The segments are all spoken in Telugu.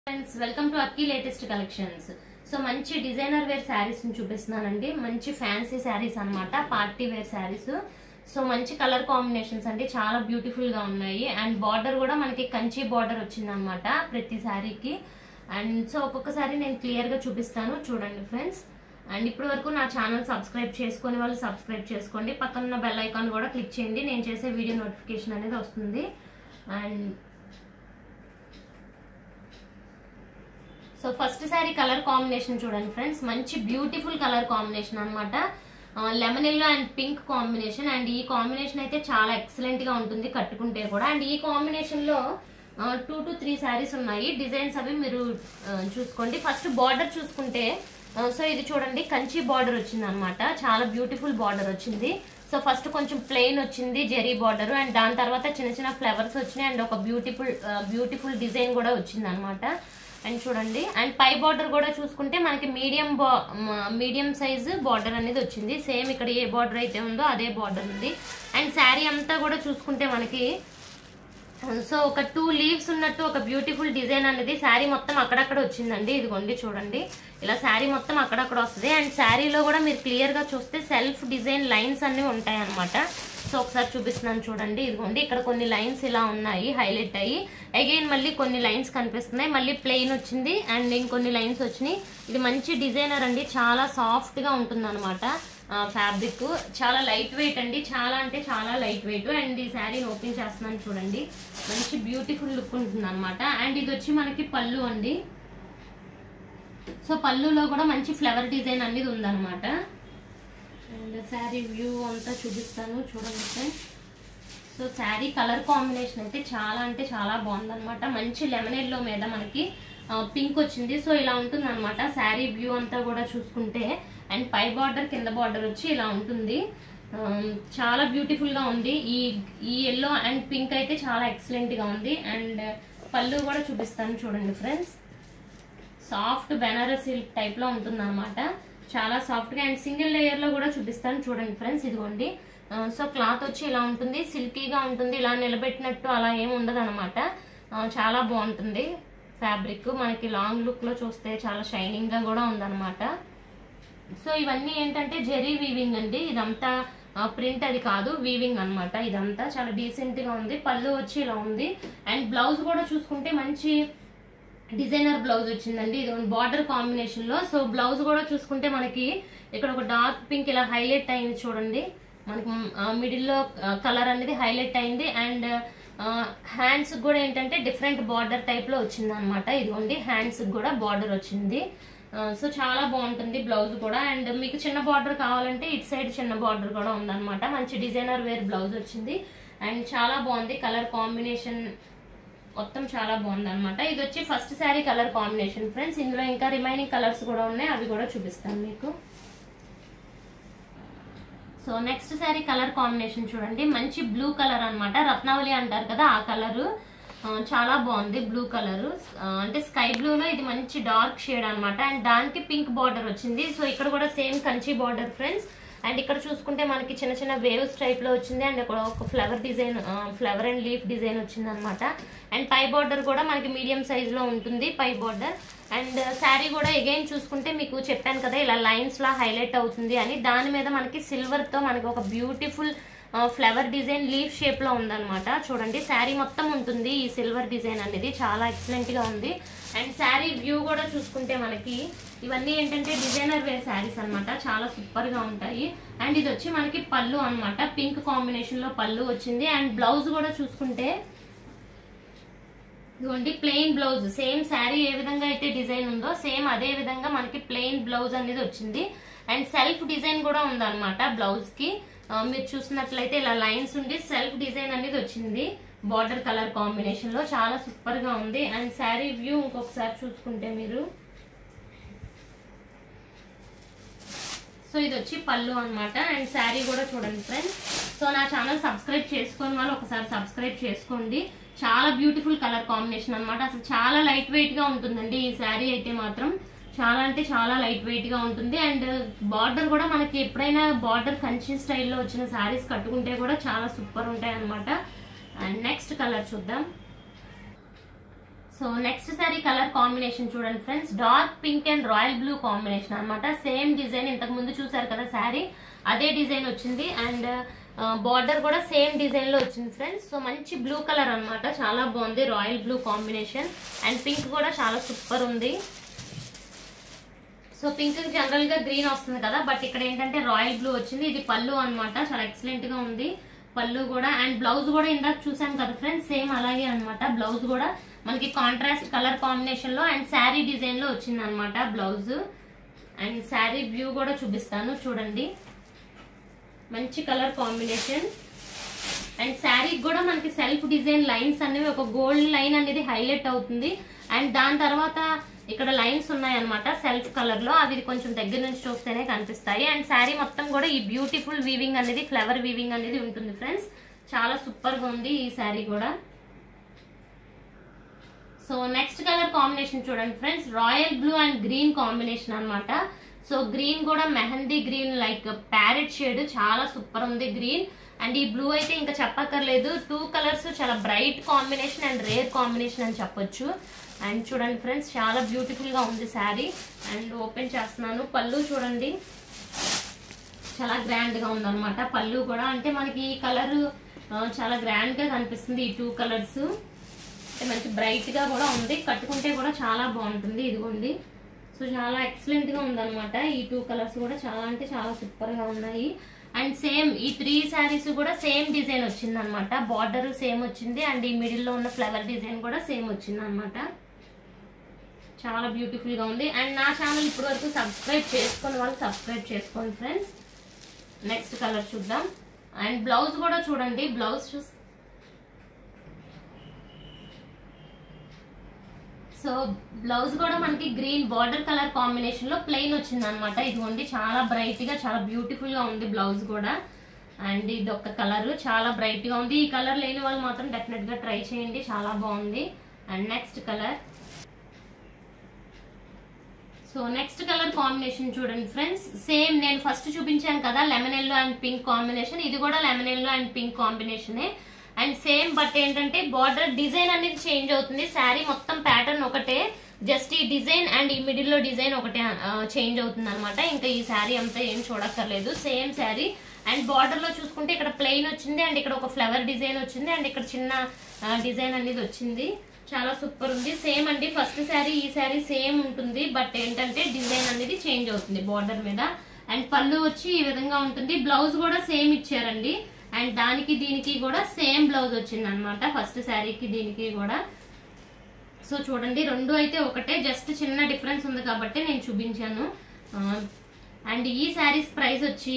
friends welcome to Akki latest collections so మంచి డిజైనర్ వేర్ శారీస్ ని చూపిస్తున్నానండి మంచి ఫ్యాన్సీ శారీస్ అన్నమాట పార్టీ వేర్ శారీస్ సో మంచి కలర్ కాంబినేషన్స్ అండి చాలా బ్యూటిఫుల్ గా ఉన్నాయి అండ్ బార్డర్ కూడా మనకి కంచి బార్డర్ వచ్చింది అనమాట ప్రతి శారీకి అండ్ సో ఒక్కొక్కసారి నేను క్లియర్ గా చూపిస్తాను చూడండి ఫ్రెండ్స్ అండ్ ఇప్పటి వరకు నా ఛానల్ సబ్స్క్రైబ్ చేసుకునే వాళ్ళు సబ్స్క్రైబ్ చేసుకోండి పక్కన ఉన్న బెల్ ఐకాన్ కూడా క్లిక్ చేయండి నేను చేసే వీడియో నోటిఫికేషన్ అనేది వస్తుంది and so first sari colour combination చూడండి ఫ్రెండ్స్ మంచి బ్యూటిఫుల్ కలర్ కాంబినేషన్ అనమాట lemon yellow and pink combination and ఈ కాంబినేషన్ అయితే చాలా ఎక్సలెంట్ గా ఉంటుంది కట్టుకుంటే కూడా అండ్ ఈ కాంబినేషన్ లో టూ టు త్రీ శారీస్ ఉన్నాయి డిజైన్స్ అవి మీరు ఆ, చూసుకోండి ఫస్ట్ బార్డర్ చూసుకుంటే ఆ, సో ఇది చూడండి కంచి బార్డర్ వచ్చింది అనమాట చాలా బ్యూటిఫుల్ బార్డర్ వచ్చింది సో ఫస్ట్ కొంచెం ప్లెయిన్ వచ్చింది జెరీ బార్డర్ అండ్ దాని తర్వాత చిన్న చిన్న ఫ్లవర్స్ వచ్చినాయి అండ్ ఒక బ్యూటిఫుల్ బ్యూటిఫుల్ డిజైన్ కూడా వచ్చింది అనమాట అండ్ చూడండి అండ్ పై బార్డర్ కూడా చూసుకుంటే మనకి మీడియం మీడియం సైజ్ బార్డర్ అనేది వచ్చింది సేమ్ ఇక్కడ ఏ బార్డర్ అయితే ఉందో అదే బార్డర్ ఉంది అండ్ శారీ అంతా కూడా చూసుకుంటే మనకి సో ఒక టూ లీవ్స్ ఉన్నట్టు ఒక బ్యూటిఫుల్ డిజైన్ అనేది శారీ మొత్తం అక్కడక్కడ వచ్చిందండి ఇదిగోండి చూడండి ఇలా శారీ మొత్తం అక్కడక్కడ వస్తుంది అండ్ శారీలో కూడా మీరు క్లియర్ గా చూస్తే సెల్ఫ్ డిజైన్ లైన్స్ అన్ని ఉంటాయి అనమాట సో ఒకసారి చూపిస్తున్నాను చూడండి ఇదిగోండి ఇక్కడ కొన్ని లైన్స్ ఇలా ఉన్నాయి హైలైట్ అయ్యి అగైన్ మళ్ళీ కొన్ని లైన్స్ కనిపిస్తున్నాయి మళ్ళీ ప్లెయిన్ వచ్చింది అండ్ ఇంకొన్ని లైన్స్ వచ్చినాయి ఇది మంచి డిజైనర్ అండి చాలా సాఫ్ట్ గా ఉంటుంది అనమాట ఫ్యాబ్రిక్ చాలా లైట్ వెయిట్ అండి చాలా అంటే చాలా లైట్ వెయిట్ అండ్ ఈ శారీని ఓపెన్ చేస్తున్నాను చూడండి మంచి బ్యూటిఫుల్ లుక్ ఉంటుంది అనమాట అండ్ ఇది వచ్చి మనకి పళ్ళు అండి సో పళ్ళులో కూడా మంచి ఫ్లవర్ డిజైన్ అనేది ఉందన్నమాట అండ్ శారీ వ్యూ అంతా చూపిస్తాను చూడండి friends so sari colour combination అయితే చాలా అంటే చాలా బాగుందన్నమాట మంచి లెమన్ ఎల్లో మీద మనకి పింక్ వచ్చింది సో ఇలా ఉంటుంది అనమాట శారీ వ్యూ అంతా కూడా చూసుకుంటే అండ్ పై బార్డర్ కింద బార్డర్ వచ్చి ఇలా ఉంటుంది ఆ, చాలా బ్యూటిఫుల్ గా ఉంది ఈ ఈ ఎల్లో అండ్ పింక్ అయితే చాలా ఎక్సలెంట్ గా ఉంది అండ్ పళ్ళు కూడా చూపిస్తాను చూడండి friends soft Banaras silk type లో ఉంటుంది అనమాట చాలా సాఫ్ట్ గా అండ్ సింగిల్ లేయర్ లో కూడా చూపిస్తాను చూడండి ఫ్రెండ్స్ ఇదిగోండి ఆ, సో క్లాత్ వచ్చి ఇలా ఉంటుంది సిల్కీగా ఉంటుంది ఇలా నిలబెట్టినట్టు అలా ఏమి ఉండదు అనమాట చాలా బాగుంటుంది ఫ్యాబ్రిక్ మనకి లాంగ్ లుక్ లో చూస్తే చాలా షైనింగ్ గా కూడా ఉందన్నమాట సో ఇవన్నీ ఏంటంటే జెరీ వీవింగ్ అండి ఇదంతా ప్రింట్ అది కాదు వీవింగ్ అన్నమాట ఇదంతా చాలా డీసెంట్ గా ఉంది పళ్ళు వచ్చి ఇలా ఉంది అండ్ బ్లౌజ్ కూడా చూసుకుంటే మంచి డిజైనర్ బ్లౌజ్ వచ్చిందండి ఇది బార్డర్ కాంబినేషన్ లో సో బ్లౌజ్ కూడా చూసుకుంటే మనకి ఇక్కడ ఒక డార్క్ పింక్ ఇలా హైలైట్ అయింది చూడండి మనకి మిడిల్ లో కలర్ అనేది హైలైట్ అయింది అండ్ హ్యాండ్స్ కూడా ఏంటంటే డిఫరెంట్ బార్డర్ టైప్ లో వచ్చింది అనమాట ఇదిగోండి హ్యాండ్స్ కూడా బార్డర్ వచ్చింది సో చాలా బాగుంటుంది బ్లౌజ్ కూడా అండ్ మీకు చిన్న బార్డర్ కావాలంటే ఇటు సైడ్ చిన్న బార్డర్ కూడా ఉందన్నమాట మంచి డిజైనర్ వేర్ బ్లౌజ్ వచ్చింది అండ్ చాలా బాగుంది కలర్ కాంబినేషన్ మొత్తం చాలా బాగుంది అనమాట ఇది వచ్చి first sari colour combination friends ఇందులో ఇంకా రిమైనింగ్ కలర్స్ కూడా ఉన్నాయి అవి కూడా చూపిస్తాను మీకు so next sari colour combination చూడండి మంచి బ్లూ కలర్ అన్నమాట రత్నావళి అంటారు కదా ఆ కలర్ చాలా బాగుంది బ్లూ కలర్ అంటే స్కై బ్లూ లో ఇది మంచి డార్క్ షేడ్ అన్నమాట అండ్ దానికి పింక్ బార్డర్ వచ్చింది సో ఇక్కడ కూడా same Kanchi border friends and ఇక్కడ చూసుకుంటే మనకి చిన్న చిన్న వేవ్స్ టైప్ లో వచ్చింది అండ్ ఇక్కడ ఒక flower design flower and leaf design వచ్చింది అనమాట అండ్ పై బార్డర్ కూడా మనకి మీడియం సైజ్ లో ఉంటుంది పై బార్డర్ అండ్ శారీ కూడా ఎగైన్ చూసుకుంటే మీకు చెప్పాను కదా ఇలా లైన్స్ లా హైలైట్ అవుతుంది అని దాని మీద మనకి సిల్వర్ తో మనకి ఒక beautiful flower design leaf shape లో ఉందన్నమాట చూడండి శారీ మొత్తం ఉంటుంది ఈ సిల్వర్ డిజైన్ అనేది చాలా ఎక్సలెంట్ గా ఉంది అండ్ శారీ వ్యూ కూడా చూసుకుంటే మనకి ఇవన్నీ ఏంటంటే డిజైనర్ వేర్ శారీస్ అన్నమాట చాలా సూపర్ గా ఉంటాయి అండ్ ఇది వచ్చి మనకి పళ్ళు అన్నమాట పింక్ కాంబినేషన్ లో పళ్ళు వచ్చింది అండ్ బ్లౌజ్ కూడా చూసుకుంటే ఇదిగోండి ప్లెయిన్ బ్లౌజ్ సేమ్ శారీ ఏ విధంగా అయితే డిజైన్ ఉందో సేమ్ అదే విధంగా మనకి ప్లెయిన్ బ్లౌజ్ అనేది వచ్చింది అండ్ సెల్ఫ్ డిజైన్ కూడా ఉందన్నమాట బ్లౌజ్ కి ఆ, మీరు చూసినట్లయితే ఇలా లైన్స్ ఉండి సెల్ఫ్ డిజైన్ అనేది వచ్చింది బార్డర్ కలర్ కాంబినేషన్ లో చాలా సూపర్ గా ఉంది అండ్ శారీ వ్యూ ఇంకొకసారి చూసుకుంటే మీరు సో ఇది వచ్చి పళ్ళు అన్నమాట అండ్ శారీ కూడా చూడండి ఫ్రెండ్స్ సో నా ఛానల్ సబ్స్క్రైబ్ చేసుకొని వాళ్ళు ఒకసారి సబ్స్క్రైబ్ చేసుకోండి చాలా బ్యూటిఫుల్ కలర్ కాంబినేషన్ అన్నమాట అసలు చాలా లైట్ వెయిట్ గా ఉంటుందండి ఈ శారీ అయితే మాత్రం చాలా అంటే చాలా లైట్ వెయిట్ గా ఉంటుంది అండ్ బార్డర్ కూడా మనకి ఎప్పుడైనా బార్డర్ కంచి స్టైల్లో వచ్చిన శారీస్ కట్టుకుంటే కూడా చాలా సూపర్ ఉంటాయి అనమాట అండ్ నెక్స్ట్ కలర్ చూద్దాం so so next sari colour combination చూడండి friends dark pink and royal blue combination అన్నమాట సేమ్ డిజైన్ ఇంతకు ముందు చూసారు కదా శారీ అదే డిజైన్ వచ్చింది అండ్ బార్డర్ కూడా సేమ్ డిజైన్ లో వచ్చింది ఫ్రెండ్స్ సో మంచి బ్లూ కలర్ అన్నమాట చాలా బాగుంది royal blue combination and pink కూడా చాలా సూపర్ ఉంది సో పింక్ జనరల్ గా గ్రీన్ వస్తుంది కదా బట్ ఇక్కడ ఏంటంటే రాయల్ బ్లూ వచ్చింది ఇది పళ్ళు అన్నమాట చాలా ఎక్సలెంట్ గా ఉంది పళ్ళు కూడా అండ్ బ్లౌజ్ కూడా ఇందాక చూసాం కదా ఫ్రెండ్స్ సేమ్ అలాగే అన్నమాట బ్లౌజ్ కూడా మనకి కాంట్రాస్ట్ కలర్ కాంబినేషన్ లో అండ్ శారీ డిజైన్ లో వచ్చింది అనమాట బ్లౌజ్ అండ్ శారీ వ్యూ కూడా చూపిస్తాను చూడండి మంచి కలర్ కాంబినేషన్ అండ్ శారీ కూడా మనకి సెల్ఫ్ డిజైన్ లైన్స్ అనేవి ఒక గోల్డ్ లైన్ అనేది హైలైట్ అవుతుంది అండ్ దాని తర్వాత ఇక్కడ లైన్స్ ఉన్నాయన్నమాట సెల్ఫ్ కలర్ లో అవి కొంచెం దగ్గర నుంచి చూస్తేనే కనిపిస్తాయి అండ్ శారీ మొత్తం కూడా ఈ బ్యూటిఫుల్ వీవింగ్ అనేది ఫ్లవర్ వీవింగ్ అనేది ఉంటుంది ఫ్రెండ్స్ చాలా సూపర్ గా ఉంది ఈ శారీ కూడా సో నెక్స్ట్ కలర్ కాంబినేషన్ చూడండి friends royal blue and green combination అన్నమాట సో గ్రీన్ కూడా mehndi green like parrot shade చాలా సూపర్ ఉంది గ్రీన్ అండ్ ఈ బ్లూ అయితే ఇంకా చెప్పక్కర్లేదు టూ కలర్స్ చాలా bright combination and rare combination అని చెప్పొచ్చు అండ్ చూడండి ఫ్రెండ్స్ చాలా బ్యూటిఫుల్ గా ఉంది శారీ అండ్ ఓపెన్ చేస్తున్నాను పళ్ళు చూడండి చాలా గ్రాండ్ గా ఉందన్నమాట పళ్ళు కూడా అంటే మనకి ఈ కలర్ చాలా గ్రాండ్ గా కనిపిస్తుంది ఈ టూ కలర్స్ అంటే మంచి బ్రైట్ గా కూడా ఉంది కట్టుకుంటే కూడా చాలా బాగుంటుంది ఇదిగోండి సో చాలా ఎక్సలెంట్ గా ఉందన్నమాట ఈ టూ కలర్స్ కూడా చాలా అంటే చాలా సూపర్ గా ఉన్నాయి అండ్ సేమ్ ఈ త్రీ శారీస్ కూడా సేమ్ డిజైన్ వచ్చింది అనమాట బార్డర్ సేమ్ వచ్చింది అండ్ ఈ మిడిల్ లో ఉన్న ఫ్లవర్ డిజైన్ కూడా సేమ్ వచ్చింది అనమాట చాలా బ్యూటిఫుల్ గా ఉంది అండ్ నా ఛానల్ ఇప్పటి వరకు సబ్స్క్రైబ్ చేసుకుని వాళ్ళు సబ్స్క్రైబ్ చేసుకోండి ఫ్రెండ్స్ నెక్స్ట్ కలర్ చూద్దాం అండ్ బ్లౌజ్ కూడా చూడండి బ్లౌజ్ చూస్ సో బ్లౌజ్ కూడా మనకి గ్రీన్ బార్డర్ కలర్ కాంబినేషన్ లో ప్లెయిన్ వచ్చింది అనమాట ఇదిగోండి చాలా బ్రైట్ గా చాలా బ్యూటిఫుల్ గా ఉంది బ్లౌజ్ కూడా అండ్ ఇది ఒక కలర్ చాలా బ్రైట్ గా ఉంది ఈ కలర్ లేని వాళ్ళు మాత్రం డెఫినెట్ గా ట్రై చేయండి చాలా బాగుంది and next colour so next colour combination చూడండి ఫ్రెండ్స్ సేమ్ నేను ఫస్ట్ చూపించాను కదా lemon yellow and pink combination ఇది కూడా లెమన్ ఎల్లో అండ్ పింక్ కాంబినేషనే అండ్ సేమ్ బట్ ఏంటంటే బార్డర్ డిజైన్ అనేది చేంజ్ అవుతుంది శారీ మొత్తం ప్యాటర్న్ ఒకటే జస్ట్ ఈ డిజైన్ అండ్ ఈ మిడిల్ లో డిజైన్ ఒకటే చేంజ్ అవుతుంది అనమాట ఇంకా ఈ శారీ అంతా ఏం చూడక్కర్లేదు సేమ్ శారీ అండ్ బార్డర్ లో చూసుకుంటే ఇక్కడ ప్లెయిన్ వచ్చింది అండ్ ఇక్కడ ఒక ఫ్లవర్ డిజైన్ వచ్చింది అండ్ ఇక్కడ చిన్న డిజైన్ అనేది వచ్చింది చాలా సూపర్ ఉంది సేమ్ అండి ఫస్ట్ శారీ ఈ శారీ సేమ్ ఉంటుంది బట్ ఏంటంటే డిజైన్ అనేది చేంజ్ అవుతుంది బార్డర్ మీద అండ్ పళ్ళు వచ్చి ఈ విధంగా ఉంటుంది బ్లౌజ్ కూడా సేమ్ ఇచ్చారండి అండ్ దానికి దీనికి కూడా సేమ్ బ్లౌజ్ వచ్చింది అనమాట ఫస్ట్ శారీకి దీనికి కూడా సో చూడండి రెండు అయితే ఒకటే జస్ట్ చిన్న డిఫరెన్స్ ఉంది కాబట్టి నేను చూపించాను అండ్ ఈ శారీస్ ప్రైస్ వచ్చి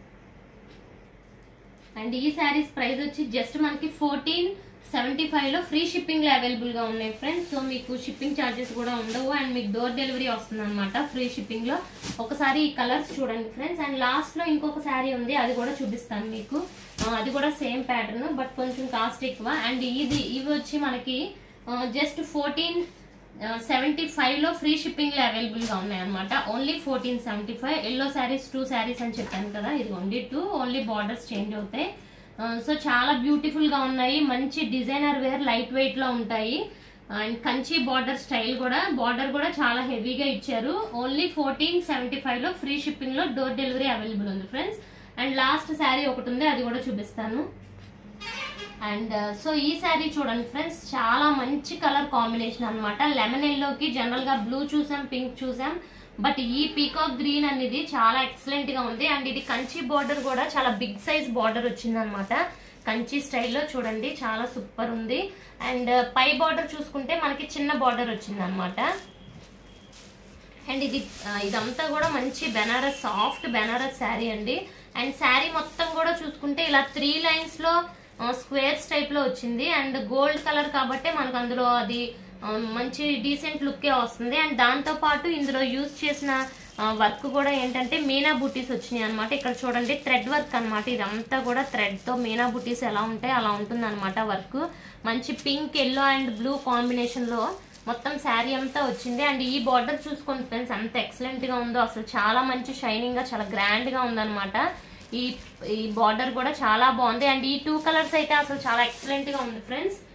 అండ్ ఈ శారీస్ ప్రైస్ వచ్చి జస్ట్ మనకి ఫోర్టీన్ సెవెంటీ ఫైవ్ లో ఫ్రీ షిప్పింగ్ లో అవైలబుల్ గా ఉన్నాయి ఫ్రెండ్స్ సో మీకు షిప్పింగ్ ఛార్జెస్ కూడా ఉండవు అండ్ మీకు డోర్ డెలివరీ వస్తుంది అనమాట ఫ్రీ షిప్పింగ్ లో ఒకసారి ఈ కలర్స్ చూడండి ఫ్రెండ్స్ అండ్ లాస్ట్ లో ఇంకొక శారీ ఉంది అది కూడా చూపిస్తాను మీకు ఆ, అది కూడా సేమ్ ప్యాటర్న్ బట్ కొంచెం కాస్ట్ ఎక్కువ అండ్ ఇది ఇవి వచ్చి మనకి జస్ట్ ఫోర్టీన్ సెవెంటీ ఫైవ్ లో ఫ్రీ షిప్పింగ్ లో అవైలబుల్ గా ఉన్నాయి అనమాట only fourteen seventy five yellow saris two saris అని చెప్పాను కదా ఇది only two only borders change అవుతాయి సో చాలా బ్యూటిఫుల్ గా ఉన్నాయి మంచి డిజైనర్ వేర్ లైట్ వెయిట్ లో ఉంటాయి అండ్ కంచి బార్డర్ స్టైల్ కూడా బార్డర్ కూడా చాలా హెవీగా ఇచ్చారు ఓన్లీ ఫోర్టీన్ సెవెంటీ ఫైవ్ లో ఫ్రీ షిప్పింగ్ లో డోర్ డెలివరీ అవైలబుల్ ఉంది ఫ్రెండ్స్ అండ్ లాస్ట్ శారీ ఒకటి ఉంది అది కూడా చూపిస్తాను అండ్ సో ఈ శారీ చూడండి ఫ్రెండ్స్ చాలా మంచి కలర్ కాంబినేషన్ అన్నమాట లెమన్ ఎల్లోకి జనరల్ గా బ్లూ చూసాం పింక్ చూసాం బట్ ఈ పీకాక్ గ్రీన్ అనేది చాలా ఎక్సలెంట్ గా ఉంది అండ్ ఇది కంచి బార్డర్ కూడా చాలా బిగ్ సైజ్ బార్డర్ వచ్చింది అనమాట కంచి స్టైల్లో చూడండి చాలా సూపర్ ఉంది అండ్ పై బార్డర్ చూసుకుంటే మనకి చిన్న బార్డర్ వచ్చింది అనమాట అండ్ ఇది ఆ, ఇదంతా కూడా మంచి బెనారస్ సాఫ్ట్ బెనారస్ శారీ అండి అండ్ శారీ మొత్తం కూడా చూసుకుంటే ఇలా త్రీ లైన్స్ లో స్క్వేర్స్ టైప్ లో వచ్చింది అండ్ గోల్డ్ కలర్ కాబట్టి మనకు అందులో అది ఆ, మంచి డీసెంట్ లుక్కే వస్తుంది అండ్ దాంతో పాటు ఇందులో యూజ్ చేసిన వర్క్ కూడా ఏంటంటే మీనా బుటీస్ వచ్చినాయి అనమాట ఇక్కడ చూడండి థ్రెడ్ వర్క్ అనమాట ఇదంతా కూడా థ్రెడ్ తో మీనా బుటీస్ ఎలా ఉంటాయి అలా ఉంటుంది అనమాట వర్క్ మంచి pink yellow and blue combination లో మొత్తం శారీ అంతా వచ్చింది అండ్ ఈ బార్డర్ చూసుకోండి ఫ్రెండ్స్ ఎంత ఎక్సలెంట్ గా ఉందో అసలు చాలా మంచి షైనింగ్ గా చాలా గ్రాండ్ గా ఉందన్నమాట ఈ ఈ బార్డర్ కూడా చాలా బాగుంది అండ్ ఈ టూ కలర్స్ అయితే అసలు చాలా ఎక్సలెంట్ గా ఉంది ఫ్రెండ్స్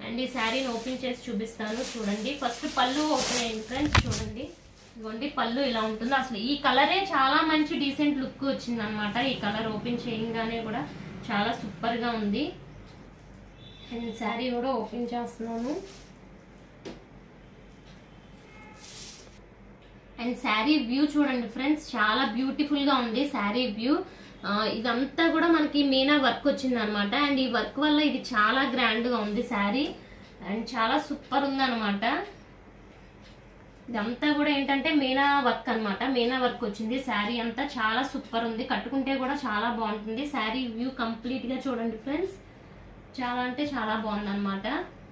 అండ్ ఈ శారీని ఓపెన్ చేసి చూపిస్తాను చూడండి ఫస్ట్ పళ్ళు ఓపెన్ అయింది ఫ్రెండ్స్ చూడండి ఇదిగోండి పళ్ళు ఇలా ఉంటుంది అసలు ఈ కలరే చాలా మంచి డీసెంట్ లుక్ వచ్చింది అనమాట ఈ కలర్ ఓపెన్ చేయగానే కూడా చాలా సూపర్ గా ఉంది అండ్ శారీ కూడా ఓపెన్ చేస్తున్నాను అండ్ శారీ వ్యూ చూడండి ఫ్రెండ్స్ చాలా బ్యూటిఫుల్ గా ఉంది శారీ వ్యూ ఇదంతా కూడా మనకి మీనా వర్క్ వచ్చింది అనమాట అండ్ ఈ వర్క్ వల్ల ఇది చాలా గ్రాండ్ గా ఉంది శారీ అండ్ చాలా సూపర్ ఉంది అనమాట ఇదంతా కూడా ఏంటంటే మీనా వర్క్ అన్నమాట మీనా వర్క్ వచ్చింది శారీ అంతా చాలా సూపర్ ఉంది కట్టుకుంటే కూడా చాలా బాగుంటుంది శారీ వ్యూ కంప్లీట్ గా చూడండి ఫ్రెండ్స్ చాలా అంటే చాలా బాగుంది అనమాట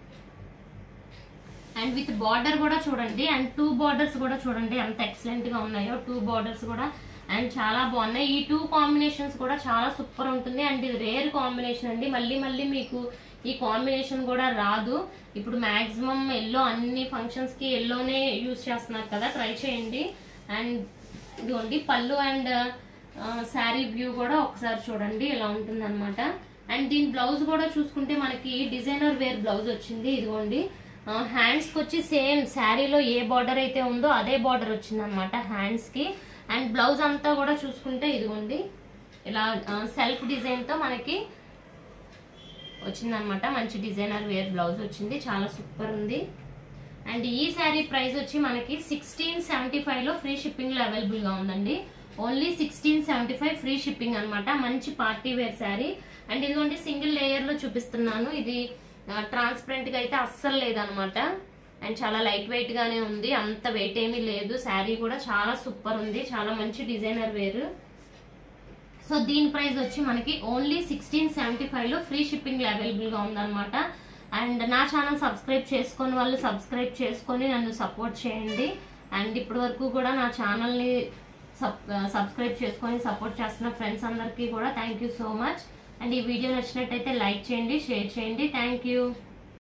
అండ్ విత్ బార్డర్ కూడా చూడండి అండ్ టూ బార్డర్స్ కూడా చూడండి ఎంత ఎక్సలెంట్ గా ఉన్నాయో టూ బార్డర్స్ కూడా అండ్ చాలా బాగున్నాయి ఈ టూ కాంబినేషన్స్ కూడా చాలా సూపర్ ఉంటుంది అండ్ ఇది రేర్ కాంబినేషన్ అండి మళ్ళీ మళ్ళీ మీకు ఈ కాంబినేషన్ కూడా రాదు ఇప్పుడు మాక్సిమం ఎల్లో అన్ని ఫంక్షన్స్ కి ఎల్లోనే యూజ్ చేస్తున్నారు కదా ట్రై చేయండి అండ్ ఇదిగోండి పళ్ళు అండ్ శారీ వ్యూ కూడా ఒకసారి చూడండి ఇలా ఉంటుంది అనమాట అండ్ దీని బ్లౌజ్ కూడా చూసుకుంటే మనకి డిజైనర్ వేర్ బ్లౌజ్ వచ్చింది ఇదిగోండి హ్యాండ్స్ కి వచ్చి సేమ్ శారీలో ఏ బార్డర్ అయితే ఉందో అదే బార్డర్ వచ్చింది అనమాట హ్యాండ్స్ కి అండ్ బ్లౌజ్ అంతా కూడా చూసుకుంటే ఇదిగోండి ఇలా సెల్ఫ్ డిజైన్ తో మనకి వచ్చిందనమాట మంచి డిజైనర్ వేర్ బ్లౌజ్ వచ్చింది చాలా సూపర్ ఉంది అండ్ ఈ శారీ ప్రైస్ వచ్చి మనకి సిక్స్టీన్ సెవెంటీ ఫైవ్ లో ఫ్రీ షిప్పింగ్ లో అవైలబుల్ గా ఉందండి only sixteen seventy five free shipping అనమాట మంచి పార్టీ వేర్ శారీ అండ్ ఇదిగోండి సింగిల్ లేయర్ లో చూపిస్తున్నాను ఇది ట్రాన్స్పరెంట్ గా అయితే అస్సలు లేదనమాట అండ్ చాలా లైట్ వెయిట్ గానే ఉంది అంత వెయిట్ ఏమీ లేదు శారీ కూడా చాలా సూపర్ ఉంది చాలా మంచి డిజైనర్ వేర్ సో దీని ప్రైస్ వచ్చి మనకి ఓన్లీ సిక్స్టీన్ సెవెంటీ ఫైవ్ లో ఫ్రీ షిప్పింగ్ అవైలబుల్ గా ఉందన్నమాట అండ్ నా ఛానల్ సబ్స్క్రైబ్ చేసుకొని వాళ్ళు సబ్స్క్రైబ్ చేసుకొని నన్ను సపోర్ట్ చేయండి అండ్ ఇప్పటి వరకు కూడా నా ఛానల్ని సబ్ సబ్స్క్రైబ్ చేసుకొని సపోర్ట్ చేస్తున్న ఫ్రెండ్స్ అందరికీ కూడా thank you so much and ఈ వీడియో నచ్చినట్టయితే లైక్ చేయండి షేర్ చేయండి థ్యాంక్ యూ